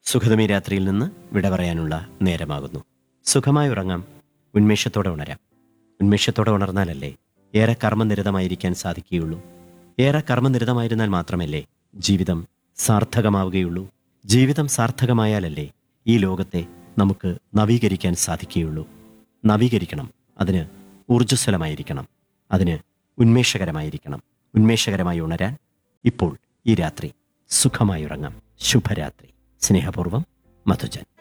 സുഖതമി രാത്രിയിൽ നിന്ന് വിട പറയാനുള്ള നേരമാകുന്നു സുഖമായി ഉറങ്ങാം ഉന്മേഷത്തോടെ ഉണരാം ഉന്മേഷത്തോടെ ഉണർന്നാലല്ലേ ഏറെ കർമ്മനിരതമായിരിക്കാൻ സാധിക്കുകയുള്ളൂ ഏറെ കർമ്മനിരതമായിരുന്നാൽ മാത്രമല്ലേ ജീവിതം സാർത്ഥകമാവുകയുള്ളൂ ജീവിതം സാർത്ഥകമായാലല്ലേ ഈ ലോകത്തെ നമുക്ക് നവീകരിക്കാൻ സാധിക്കുകയുള്ളൂ നവീകരിക്കണം അതിന് ഊർജ്ജസ്വലമായിരിക്കണം അതിന് ഉന്മേഷകരമായിരിക്കണം ഉന്മേഷകരമായി ഉണരാൻ ഇപ്പോൾ ഈ രാത്രി സുഖമായി ഉറങ്ങാം ശുഭരാത്രി സ്നേഹപൂർവം മധുജൻ